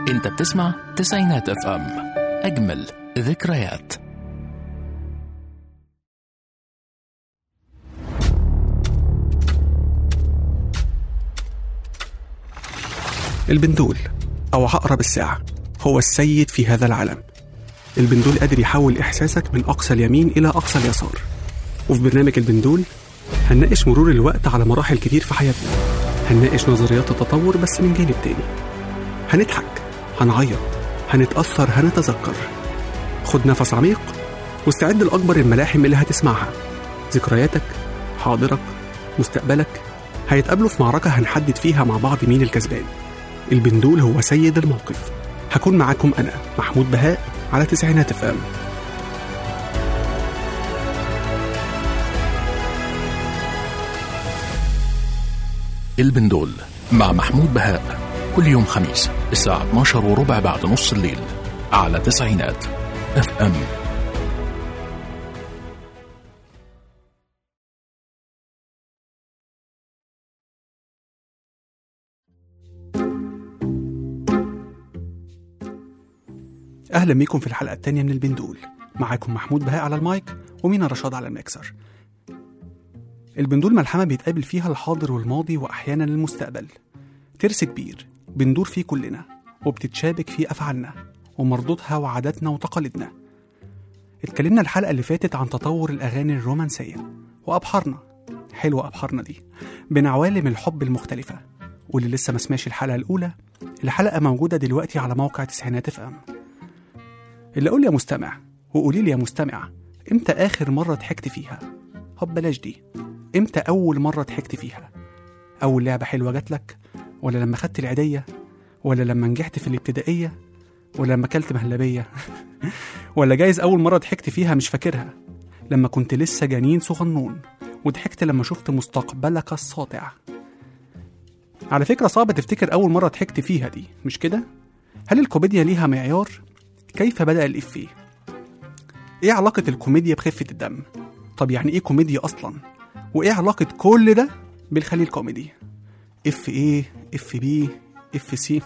انت بتسمع تسعينات اف ام اجمل ذكريات البندول أو عقرب الساعة هو السيد في هذا العالم البندول قادر يحول إحساسك من أقصى اليمين إلى أقصى اليسار وفي برنامج البندول هنناقش مرور الوقت على مراحل كتير في حياتنا هنناقش نظريات التطور بس من جانب تاني هنضحك هنعيط هنتأثر هنتذكر خد نفس عميق واستعد لأكبر الملاحم اللي هتسمعها ذكرياتك حاضرك مستقبلك هيتقابلوا في معركة هنحدد فيها مع بعض مين الكسبان البندول هو سيد الموقف هكون معاكم أنا محمود بهاء على تسعينات اف ام البندول مع محمود بهاء كل يوم خميس الساعة 12 وربع بعد نص الليل على تسعينات اف ام أهلا بيكم في الحلقة التانية من البندول معاكم محمود بهاء على المايك ومينا رشاد على الميكسر البندول ملحمة بيتقابل فيها الحاضر والماضي وأحيانا المستقبل ترس كبير بندور فيه كلنا وبتتشابك فيه أفعالنا ومردودها وعاداتنا وتقاليدنا اتكلمنا الحلقة اللي فاتت عن تطور الأغاني الرومانسية وأبحارنا حلوة أبحارنا دي بين عوالم الحب المختلفة واللي لسه ما سمعش الحلقة الأولى الحلقة موجودة دلوقتي على موقع تسعينات اف ام اللي قول يا مستمع وقولي لي يا مستمع امتى آخر مرة ضحكت فيها؟ هب بلاش دي امتى أول مرة ضحكت فيها؟ أول لعبة حلوة جاتلك؟ ولا لما خدت العيدية؟ ولا لما نجحت في الابتدائية؟ ولا لما أكلت مهلبية؟ ولا جايز أول مرة ضحكت فيها مش فاكرها لما كنت لسه جنين صغنون وضحكت لما شفت مستقبلك الساطع على فكرة صعب تفتكر أول مرة ضحكت فيها دي مش كده؟ هل الكوميديا ليها معيار؟ كيف بدأ الإفيه؟ إيه علاقة الكوميديا بخفة الدم؟ طب يعني إيه كوميديا أصلا؟ وإيه علاقة كل ده بالخليل كوميدي؟ اف ايه اف بي اف سي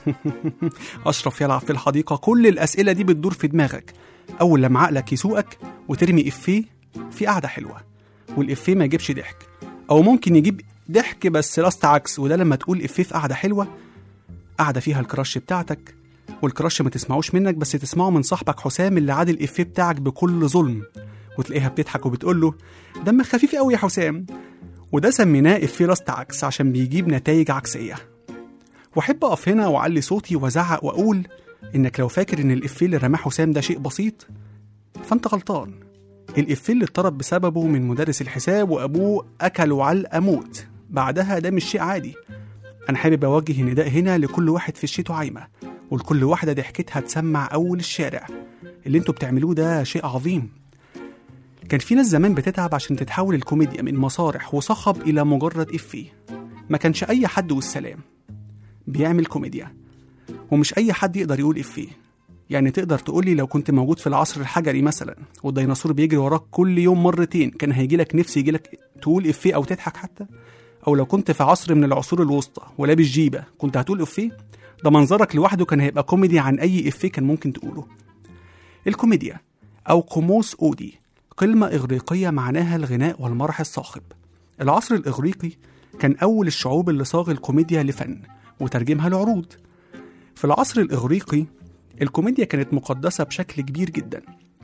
اشرف يلعب في الحديقه كل الاسئله دي بتدور في دماغك اول لما عقلك يسوقك وترمي افيه في قعده حلوه والافيه ما يجيبش ضحك او ممكن يجيب ضحك بس لاست عكس وده لما تقول افيه في قعده حلوه قعده فيها الكراش بتاعتك والكراش ما تسمعوش منك بس تسمعه من صاحبك حسام اللي عاد الافيه بتاعك بكل ظلم وتلاقيها بتضحك وبتقول له دمك خفيف قوي يا حسام وده سميناه افيه لاست عكس عشان بيجيب نتائج عكسيه واحب اقف هنا واعلي صوتي وازعق واقول انك لو فاكر ان الافيه اللي رماه حسام ده شيء بسيط فانت غلطان الافيه اللي اتطرد بسببه من مدرس الحساب وابوه اكلوا علقه موت بعدها ده مش شيء عادي انا حابب اوجه نداء هنا لكل واحد في الشيتو عايمه ولكل واحده ضحكتها تسمع اول الشارع اللي انتوا بتعملوه ده شيء عظيم كان في ناس زمان بتتعب عشان تتحول الكوميديا من مسارح وصخب إلى مجرد إفيه ما كانش أي حد والسلام بيعمل كوميديا ومش أي حد يقدر يقول إفيه يعني تقدر تقولي لو كنت موجود في العصر الحجري مثلا والديناصور بيجري وراك كل يوم مرتين كان هيجيلك نفس يجيلك تقول إفيه أو تضحك حتى أو لو كنت في عصر من العصور الوسطى ولابس جيبة كنت هتقول إفيه ده منظرك لوحده كان هيبقى كوميدي عن أي إفيه كان ممكن تقوله الكوميديا أو قاموس أودي كلمة إغريقية معناها الغناء والمرح الصاخب العصر الإغريقي كان أول الشعوب اللي صاغ الكوميديا لفن وترجمها لعروض في العصر الإغريقي الكوميديا كانت مقدسة بشكل كبير جدا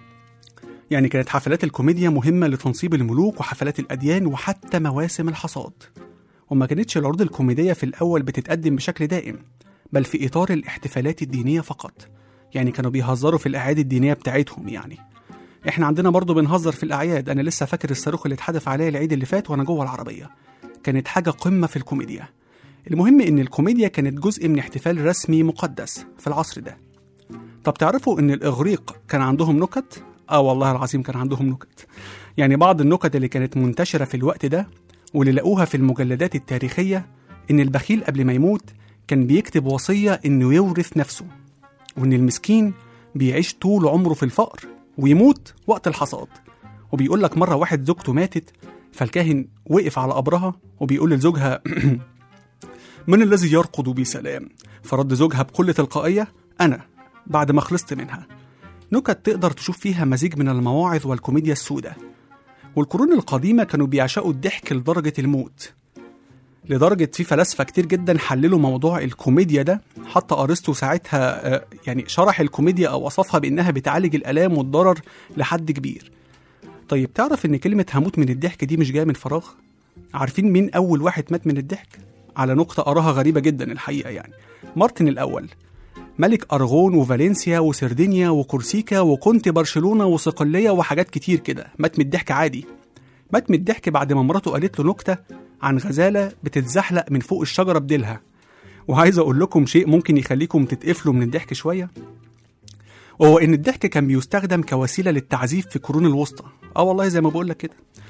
يعني كانت حفلات الكوميديا مهمة لتنصيب الملوك وحفلات الأديان وحتى مواسم الحصاد وما كانتش العروض الكوميدية في الأول بتتقدم بشكل دائم بل في إطار الاحتفالات الدينية فقط يعني كانوا بيهزروا في الأعياد الدينية بتاعتهم يعني احنا عندنا برضه بنهزر في الاعياد انا لسه فاكر الصاروخ اللي اتحدف عليا العيد اللي فات وانا جوه العربيه كانت حاجه قمه في الكوميديا المهم ان الكوميديا كانت جزء من احتفال رسمي مقدس في العصر ده طب تعرفوا ان الاغريق كان عندهم نكت اه والله العظيم كان عندهم نكت يعني بعض النكت اللي كانت منتشره في الوقت ده واللي لقوها في المجلدات التاريخيه ان البخيل قبل ما يموت كان بيكتب وصيه انه يورث نفسه وان المسكين بيعيش طول عمره في الفقر ويموت وقت الحصاد وبيقول لك مرة واحد زوجته ماتت فالكاهن وقف على قبرها وبيقول لزوجها من الذي يرقد بسلام فرد زوجها بكل تلقائية أنا بعد ما خلصت منها نكت تقدر تشوف فيها مزيج من المواعظ والكوميديا السوداء والقرون القديمة كانوا بيعشقوا الضحك لدرجة الموت لدرجة في فلاسفة كتير جدا حللوا موضوع الكوميديا ده حتى أرسطو ساعتها آه، يعني شرح الكوميديا أو وصفها بإنها بتعالج الآلام والضرر لحد كبير طيب تعرف إن كلمة هموت من الضحك دي مش جاية من فراغ؟ عارفين مين أول واحد مات من الضحك؟ على نقطة أراها غريبة جدا الحقيقة يعني مارتن الأول ملك أرغون وفالنسيا وسردينيا وكورسيكا وكونت برشلونة وصقلية وحاجات كتير كده مات من الضحك عادي مات من الضحك بعد ما مراته قالت له نكتة عن غزالة بتتزحلق من فوق الشجرة بديلها وعايز أقول لكم شيء ممكن يخليكم تتقفلوا من الضحك شوية وهو إن الضحك كان بيستخدم كوسيلة للتعذيب في القرون الوسطى اه والله زي ما بقول لك كده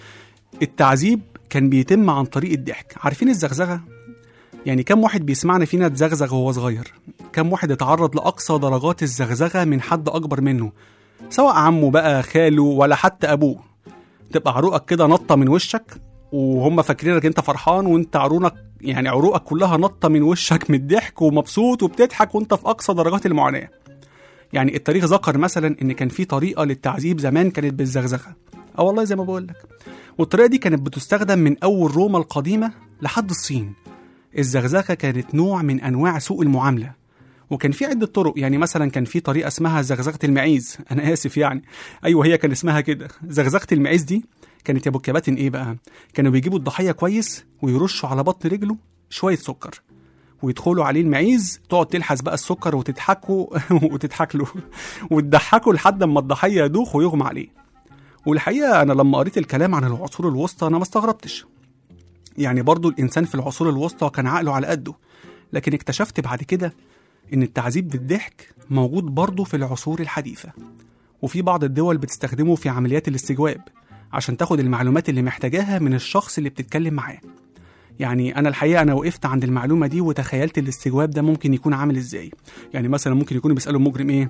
التعذيب كان بيتم عن طريق الضحك عارفين الزغزغة يعني كم واحد بيسمعنا فينا اتزغزغ وهو صغير كم واحد اتعرض لأقصى درجات الزغزغة من حد أكبر منه سواء عمه بقى خاله ولا حتى أبوه تبقى عروقك كده نطة من وشك وهم فاكرينك انت فرحان وانت عروقك يعني عروقك كلها نطة من وشك من الضحك ومبسوط وبتضحك وانت في أقصى درجات المعاناة يعني التاريخ ذكر مثلا ان كان في طريقة للتعذيب زمان كانت بالزغزغة اه والله زي ما بقول لك والطريقة دي كانت بتستخدم من أول روما القديمة لحد الصين الزغزغة كانت نوع من أنواع سوء المعاملة وكان في عدة طرق يعني مثلا كان في طريقة اسمها زغزغة المعيز أنا آسف يعني أيوه هي كان اسمها كده زغزغة المعيز دي كانت يا ابو الكباتن ايه بقى كانوا بيجيبوا الضحيه كويس ويرشوا على بطن رجله شويه سكر ويدخلوا عليه المعيز تقعد تلحس بقى السكر وتضحكوا وتضحك له وتضحكوا لحد ما الضحيه يدوخ ويغمى عليه والحقيقه انا لما قريت الكلام عن العصور الوسطى انا ما استغربتش يعني برضو الانسان في العصور الوسطى كان عقله على قده لكن اكتشفت بعد كده ان التعذيب بالضحك موجود برضه في العصور الحديثه وفي بعض الدول بتستخدمه في عمليات الاستجواب عشان تاخد المعلومات اللي محتاجاها من الشخص اللي بتتكلم معاه يعني انا الحقيقه انا وقفت عند المعلومه دي وتخيلت الاستجواب ده ممكن يكون عامل ازاي يعني مثلا ممكن يكونوا بيسالوا المجرم ايه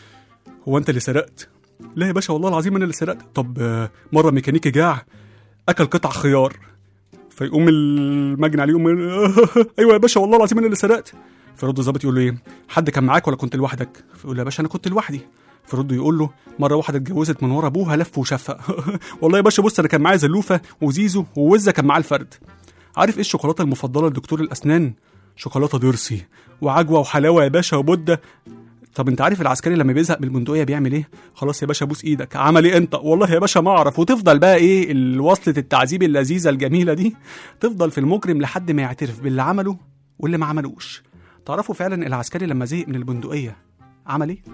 هو انت اللي سرقت لا يا باشا والله العظيم انا اللي سرقت طب آه، مره ميكانيكي جاع اكل قطع خيار فيقوم المجني عليه يقوم ايوه يا باشا والله العظيم انا اللي سرقت فيرد الظابط يقول له ايه حد كان معاك ولا كنت لوحدك فيقول له يا باشا انا كنت لوحدي فرد يقول له مره واحده اتجوزت من ورا ابوها لف وشفق والله يا باشا بص انا كان معايا زلوفه وزيزو ووزه كان معاه الفرد عارف ايه الشوكولاته المفضله لدكتور الاسنان شوكولاته ديرسي وعجوه وحلاوه يا باشا وبده طب انت عارف العسكري لما بيزهق من البندقيه بيعمل ايه خلاص يا باشا بوس ايدك عمل ايه انت والله يا باشا ما اعرف وتفضل بقى ايه الوصله التعذيب اللذيذه الجميله دي تفضل في المجرم لحد ما يعترف باللي عمله واللي ما عملوش تعرفوا فعلا العسكري لما زهق من البندقيه عمل ايه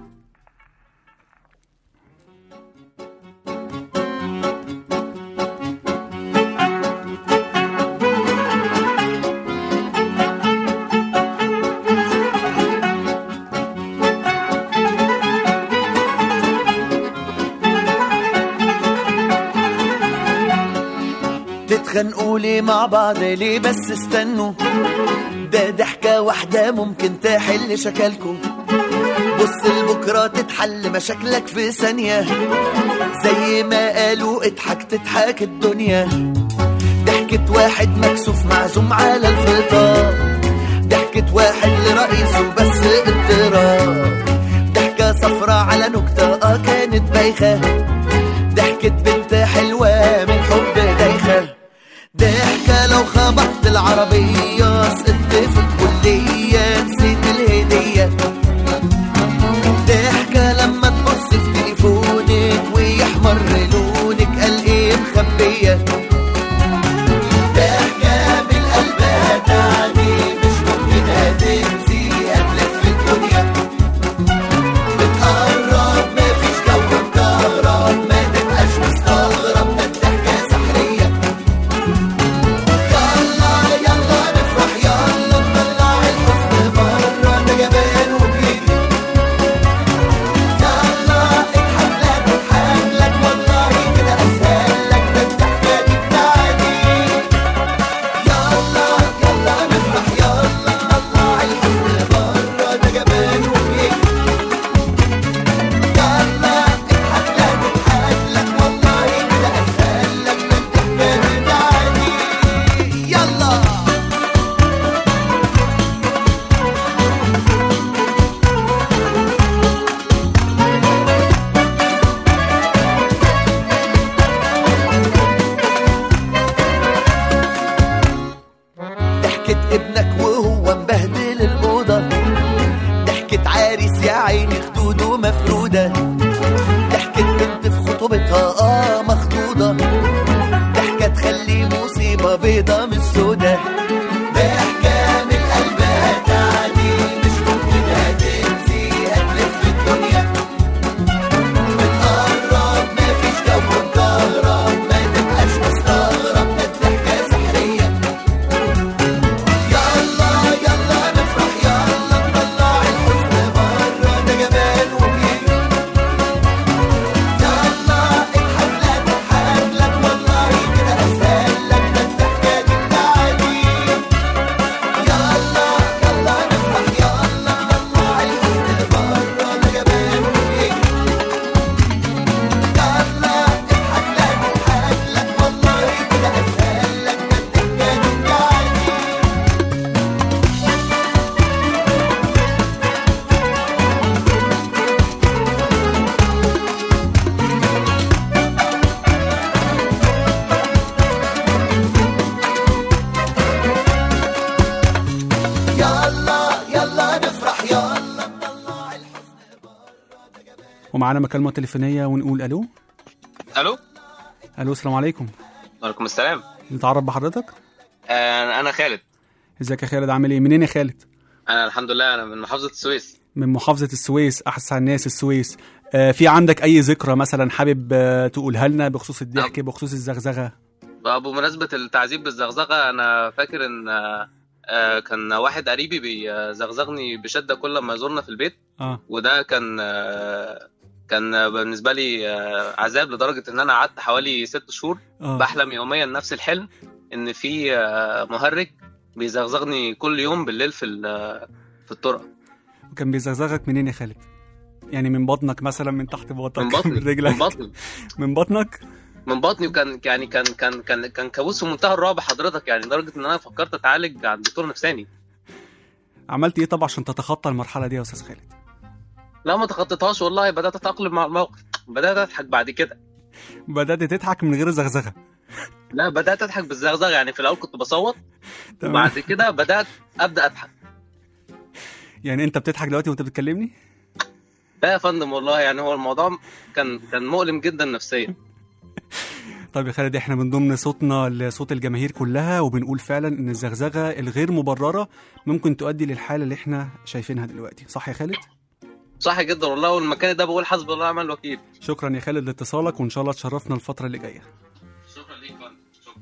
تتخانقوا ليه مع بعض ليه بس استنوا ده ضحكة واحدة ممكن تحل شكلكوا بص لبكرة تتحل مشاكلك في ثانية زي ما قالوا اضحك تضحك الدنيا ضحكة واحد مكسوف معزوم على الفطار ضحكة واحد لرئيسه بس اضطراب ضحكة صفرة على نكتة اه كانت بايخة ضحكة بنت حلوة من حب دايخة ضحكة لو خبطت العربية سقطت في الكلية نسيت الهدية ضحكة لما تبص في تليفونك ويحمر لونك قال ايه مخبية ضحكة بالقلب هتعني مش ممكن هتنسي هتلف الدنيا بتقرب مفيش جو مكهرب ما تبقاش مستغرب ده الضحكة سحرية يلا يلا نفرح ضحكة ابنك وهو مبهدل الأوضة ضحكة عريس يا عيني خدوده مفرودة ضحكة بنت في خطوبتها اه مخطوطة ضحكة تخلي مصيبة بيضة من سودة ضحكة من قلبها تعدي مش ممكن هتنسي هتلف الدنيا بتقرب مفيش جو مكهرب ما تبقاش مستغرب ده الضحكة سحرية يلا يلا نفرح يلا نطلع الحزن بره ده جمال وبيجي يلا اضحك لا تضحك لك والله كده اسهل لك ده الضحكة دي بتاعتي يلا يلا نفرح يلا نطلع الحزن بره ده جمال وبيجي يلا اضحك لا تضحك لك والله كده اسهل لك ده الضحكة دي بتاعتي يلا يلا نفرح يلا نطلع الحزن ومعانا مكالمة تليفونية ونقول ألو الو ألو السلام عليكم وعليكم السلام نتعرف بحضرتك آه، انا خالد ازيك يا خالد عامل ايه منين يا خالد انا الحمد لله انا من محافظه السويس من محافظة السويس أحسن الناس السويس آه في عندك أي ذكرى مثلا حابب آه تقولها لنا بخصوص الضحك بخصوص الزغزغة بقى بمناسبه التعذيب بالزغزغه انا فاكر ان آه، آه، كان واحد قريبي بيزغزغني بشده كل ما يزورنا في البيت اه وده كان آه، كان بالنسبه لي آه، عذاب لدرجه ان انا قعدت حوالي ست شهور اه بحلم يوميا نفس الحلم ان في آه، مهرج بيزغزغني كل يوم بالليل في ال- في الطرق وكان بيزغزغك منين يا خالد يعني من بطنك مثلا من تحت بطنك من بطني من رجلك من بطني من بطنك من بطني وكان يعني كان كان كان كان كابوس في منتهى الرعب حضرتك يعني لدرجه ان انا فكرت اتعالج عند دكتور نفساني عملت ايه طب عشان تتخطى المرحلة دي يا أستاذ خالد لا ما تخطيتهاش والله بدات اتاقلم مع الموقف بدات اضحك بعد كده بدأت تضحك من غير زغزغة لا بدات اضحك بالزغزغه يعني في الاول كنت بصوت تمام وبعد كده بدات ابدا اضحك يعني انت بتضحك دلوقتي وانت بتكلمني لا يا فندم والله يعني هو الموضوع كان كان مؤلم جدا نفسيا طيب يا خالد احنا من ضمن صوتنا لصوت الجماهير كلها وبنقول فعلا ان الزغزغه الغير مبرره ممكن تؤدي للحاله اللي احنا شايفينها دلوقتي صح يا خالد صح جدا والله والمكان ده بقول حسبي الله ونعم الوكيل شكرا يا خالد لاتصالك وان شاء الله تشرفنا الفتره اللي جايه شكرا ليك يا فندم شكرا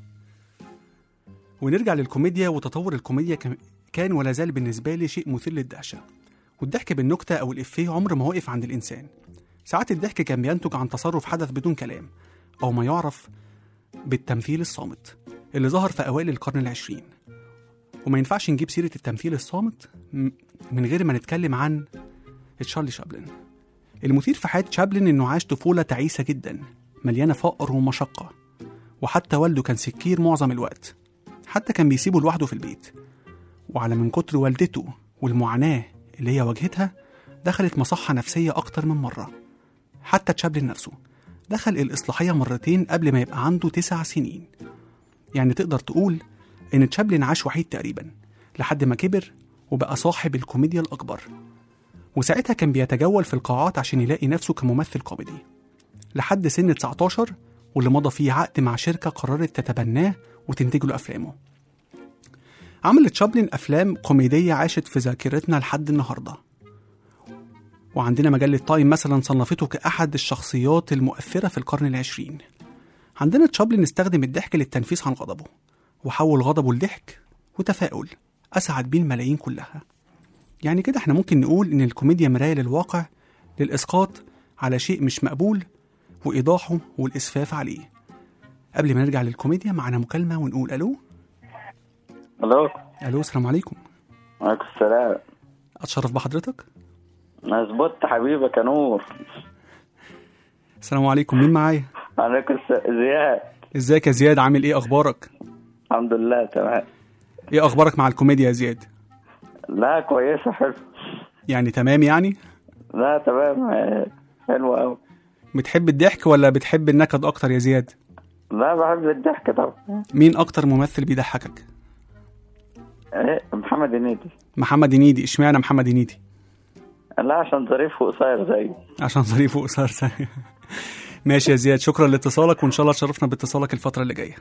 ونرجع للكوميديا وتطور الكوميديا كم- كان ولا زال بالنسبه لي شيء مثير للدهشه والضحك بالنكته او الافيه عمر ما وقف عند الانسان ساعات الضحك كان بينتج عن تصرف حدث بدون كلام او ما يعرف بالتمثيل الصامت اللي ظهر في اوائل القرن العشرين وما ينفعش نجيب سيره التمثيل الصامت م- من غير ما نتكلم عن تشارلي شابلن المثير في حياة شابلن إنه عاش طفولة تعيسة جدا مليانة فقر ومشقة وحتى والده كان سكير معظم الوقت حتى كان بيسيبه لوحده في البيت وعلى من كتر والدته والمعاناة اللي هي واجهتها دخلت مصحة نفسية أكتر من مرة حتى تشابلن نفسه دخل الإصلاحية مرتين قبل ما يبقى عنده تسع سنين يعني تقدر تقول إن تشابلن عاش وحيد تقريبا لحد ما كبر وبقى صاحب الكوميديا الأكبر وساعتها كان بيتجول في القاعات عشان يلاقي نفسه كممثل كوميدي لحد سن 19 واللي مضى فيه عقد مع شركة قررت تتبناه وتنتج له أفلامه عمل تشابلن أفلام كوميدية عاشت في ذاكرتنا لحد النهاردة وعندنا مجلة تايم مثلا صنفته كأحد الشخصيات المؤثرة في القرن العشرين عندنا تشابلن استخدم الضحك للتنفيس عن غضبه وحول غضبه لضحك وتفاؤل أسعد بيه الملايين كلها يعني كده احنا ممكن نقول ان الكوميديا مراية للواقع للإسقاط على شيء مش مقبول وإيضاحه والإسفاف عليه قبل ما نرجع للكوميديا معنا مكالمة ونقول ألو الو ألو السلام عليكم عليكم السلام أتشرف بحضرتك مظبوط حبيبك يا نور السلام عليكم مين معايا عليكم الس- زياد ازيك يا زياد عامل ايه اخبارك الحمد لله تمام ايه اخبارك مع الكوميديا يا زياد لا كويسة حلو يعني تمام يعني لا تمام آه، حلو أوي بتحب الضحك ولا بتحب النكد اكتر يا زياد لا بحب الضحك طبعا مين اكتر ممثل بيضحكك إيه محمد هنيدي محمد هنيدي اشمعنى محمد هنيدي لا عشان ظريف وقصير زيه عشان ظريف وقصير زي- ماشي يا زياد شكرا لاتصالك وان شاء الله تشرفنا باتصالك الفتره اللي جايه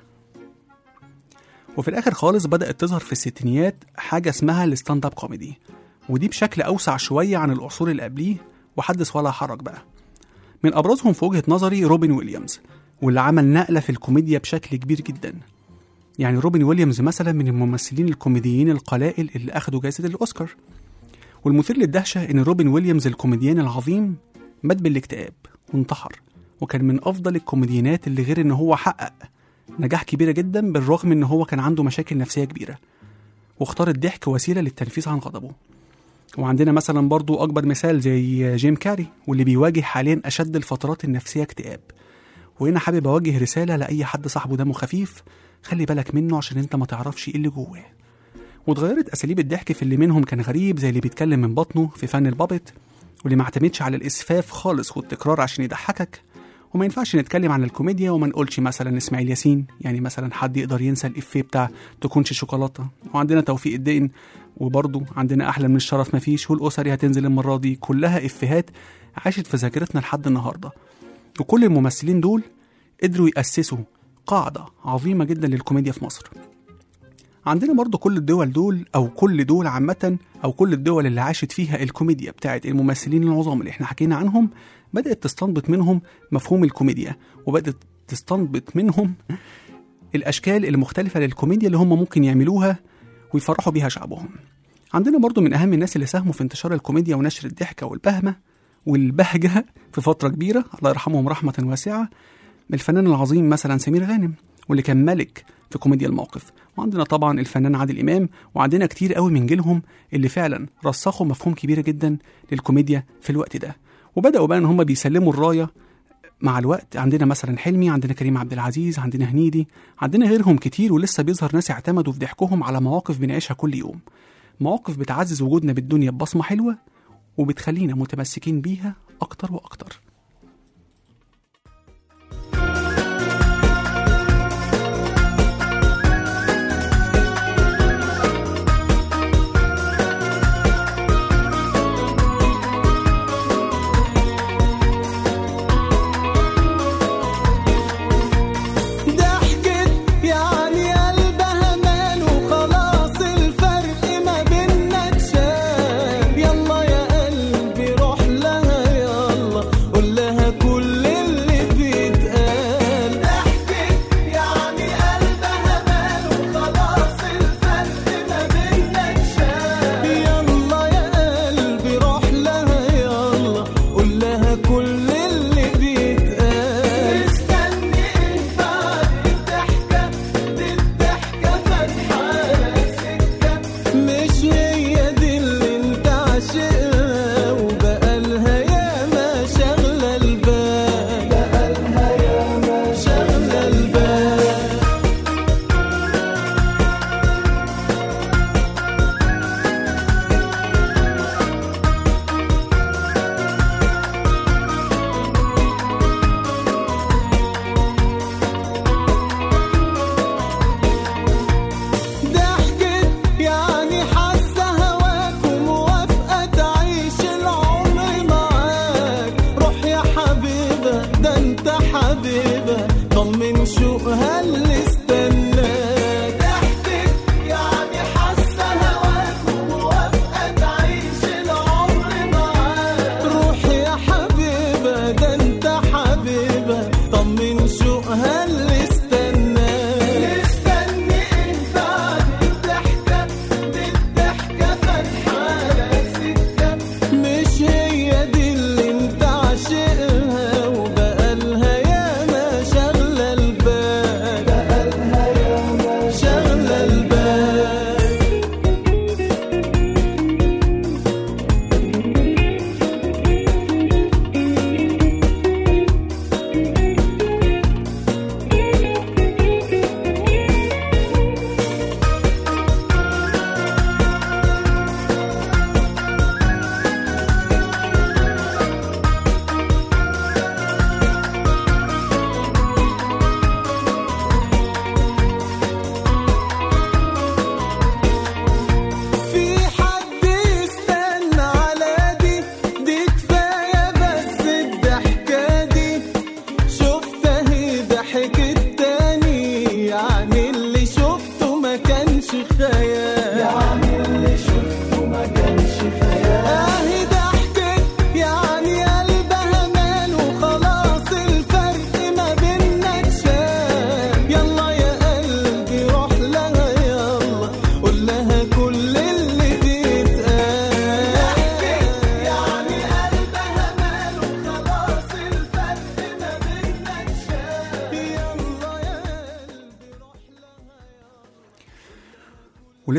وفي الاخر خالص بدات تظهر في الستينيات حاجه اسمها الستاند اب كوميدي ودي بشكل اوسع شويه عن العصور اللي قبليه وحدث ولا حرج بقى من ابرزهم في وجهه نظري روبن ويليامز واللي عمل نقله في الكوميديا بشكل كبير جدا يعني روبن ويليامز مثلا من الممثلين الكوميديين القلائل اللي اخدوا جائزه الاوسكار والمثير للدهشه ان روبن ويليامز الكوميديان العظيم مات بالاكتئاب وانتحر وكان من افضل الكوميديانات اللي غير ان هو حقق نجاح كبيرة جدا بالرغم ان هو كان عنده مشاكل نفسية كبيرة واختار الضحك وسيلة للتنفيس عن غضبه وعندنا مثلا برضو أكبر مثال زي جيم كاري واللي بيواجه حاليا أشد الفترات النفسية اكتئاب وهنا حابب أوجه رسالة لأي حد صاحبه دمه خفيف خلي بالك منه عشان انت ما تعرفش ايه اللي جواه واتغيرت أساليب الضحك في اللي منهم كان غريب زي اللي بيتكلم من بطنه في فن البابت واللي ما اعتمدش على الإسفاف خالص والتكرار عشان يضحكك وما ينفعش نتكلم عن الكوميديا وما نقولش مثلا اسماعيل ياسين يعني مثلا حد يقدر ينسى الإفيه بتاع تكونش شوكولاتة وعندنا توفيق الدين وبرضه عندنا أحلى من الشرف مفيش والأسري هتنزل المرة دي كلها إفيهات عاشت في ذاكرتنا لحد النهاردة وكل الممثلين دول قدروا يأسسوا قاعدة عظيمة جدا للكوميديا في مصر عندنا برضو كل الدول دول او كل دول عامة او كل الدول اللي عاشت فيها الكوميديا بتاعت الممثلين العظام اللي احنا حكينا عنهم بدأت تستنبط منهم مفهوم الكوميديا وبدأت تستنبط منهم الاشكال المختلفة للكوميديا اللي هم ممكن يعملوها ويفرحوا بيها شعبهم عندنا برضو من اهم الناس اللي ساهموا في انتشار الكوميديا ونشر الضحكة والبهمة والبهجة في فترة كبيرة الله يرحمهم رحمة واسعة الفنان العظيم مثلا سمير غانم واللي كان ملك في كوميديا الموقف وعندنا طبعا الفنان عادل امام وعندنا كتير قوي من جيلهم اللي فعلا رسخوا مفهوم كبير جدا للكوميديا في الوقت ده وبداوا بقى ان هم بيسلموا الرايه مع الوقت عندنا مثلا حلمي عندنا كريم عبد العزيز عندنا هنيدي عندنا غيرهم كتير ولسه بيظهر ناس اعتمدوا في ضحكهم على مواقف بنعيشها كل يوم مواقف بتعزز وجودنا بالدنيا ببصمه حلوه وبتخلينا متمسكين بيها اكتر واكتر ضحكت يعني قلبها مال وخلاص الفرق ما بينا اتشال يلا يا قلبي روح لها يلا قول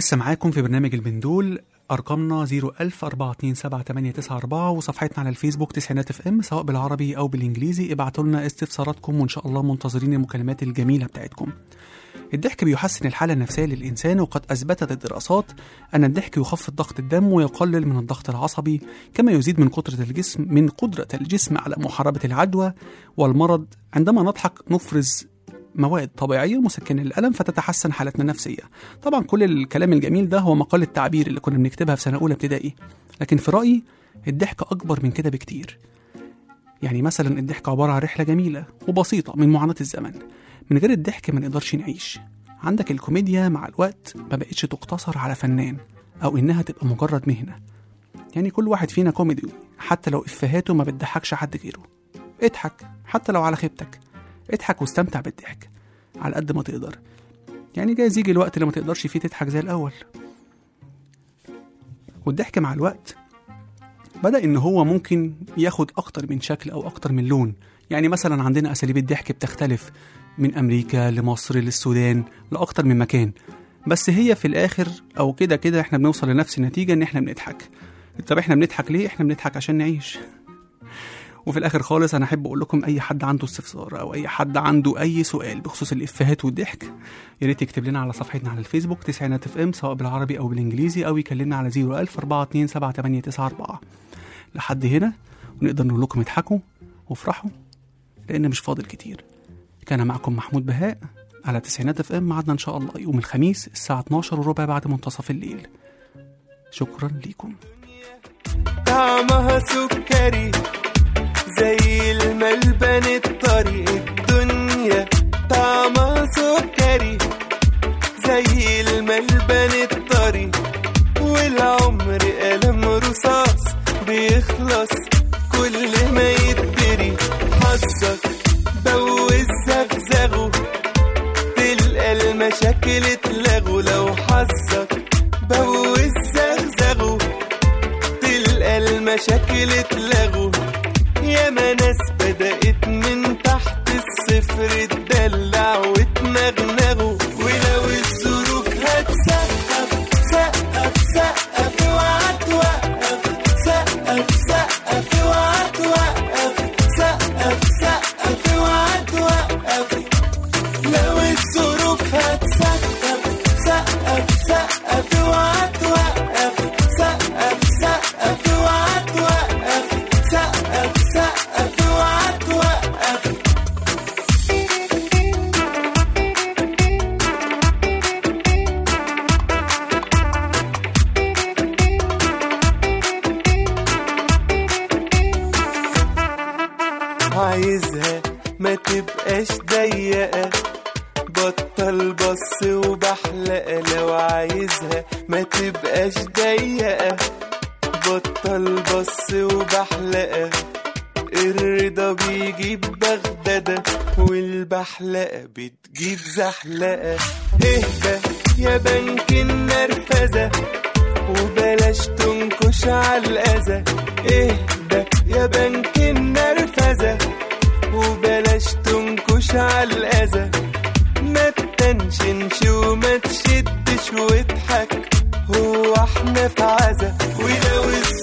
لسه معاكم في برنامج البندول أرقامنا 010427894 وصفحتنا على الفيسبوك تسعينات اف ام سواء بالعربي أو بالإنجليزي ابعتوا لنا استفساراتكم وإن شاء الله منتظرين المكالمات الجميلة بتاعتكم الضحك بيحسن الحالة النفسية للإنسان وقد أثبتت الدراسات أن الضحك يخفض ضغط الدم ويقلل من الضغط العصبي كما يزيد من قدرة الجسم من قدرة الجسم على محاربة العدوى والمرض عندما نضحك نفرز مواد طبيعية مسكنة للألم فتتحسن حالتنا النفسية طبعا كل الكلام الجميل ده هو مقال التعبير اللي كنا بنكتبها في سنة أولى ابتدائي لكن في رأيي الضحك أكبر من كده بكتير يعني مثلا الضحك عبارة عن رحلة جميلة وبسيطة من معاناة الزمن من غير الضحك ما نقدرش نعيش عندك الكوميديا مع الوقت ما بقتش تقتصر على فنان أو إنها تبقى مجرد مهنة يعني كل واحد فينا كوميدي حتى لو إفهاته ما بتضحكش حد غيره اضحك حتى لو على خيبتك اضحك واستمتع بالضحك على قد ما تقدر يعني جايز يجي الوقت اللي ما تقدرش فيه تضحك زي الأول والضحك مع الوقت بدأ إن هو ممكن ياخد أكتر من شكل أو أكتر من لون يعني مثلا عندنا أساليب الضحك بتختلف من أمريكا لمصر للسودان لأكتر من مكان بس هي في الآخر أو كده كده إحنا بنوصل لنفس النتيجة إن إحنا بنضحك طب إحنا بنضحك ليه؟ إحنا بنضحك عشان نعيش وفي الاخر خالص انا احب اقول لكم اي حد عنده استفسار او اي حد عنده اي سؤال بخصوص الافيهات والضحك يا ريت يكتب لنا على صفحتنا على الفيسبوك تسعينات اف ام سواء بالعربي او بالانجليزي او يكلمنا على 01000 427 لحد هنا ونقدر نقول لكم اضحكوا وافرحوا لان مش فاضل كتير كان معكم محمود بهاء على تسعينات اف ام معدنا ان شاء الله يوم الخميس الساعه 12 وربع بعد منتصف الليل شكرا ليكم طعمها سكري زي الملبن الطري الدنيا طعمها سكري زي الملبن الطري والعمر قلم رصاص بيخلص كل ما يتدري حظك بوز زغزغه تلقى المشاكل اتلغوا لو حظك بوز زغزغه تلقى المشاكل اتلغوا ياما ناس بدأت من تحت الصفر تدلع وتنغنغوا ولو الظروف هتسقف سقف سقف اوعى توقف سقف سقف اوعى توقف سقف سقف اوعى توقف لو الظروف هتسقف سقف سقف اوعى توقف سقف سقف اوعى توقف سقف سقف اوعى توقف عايزها ما تبقاش ضيقة بطل بص وبحلقة لو عايزها ما تبقاش ضيقة بطل بص وبحلقة الرضا بيجيب بغدادة والبحلقة بتجيب زحلقة اهدى يا بنك النرفزة وبلاش تنكش على الأذى اهدى يا بنك النرفزة وبلاش تنكش على الأذى ما تتنشنش وما تشدش واضحك هو احنا في عزا ولو الظروف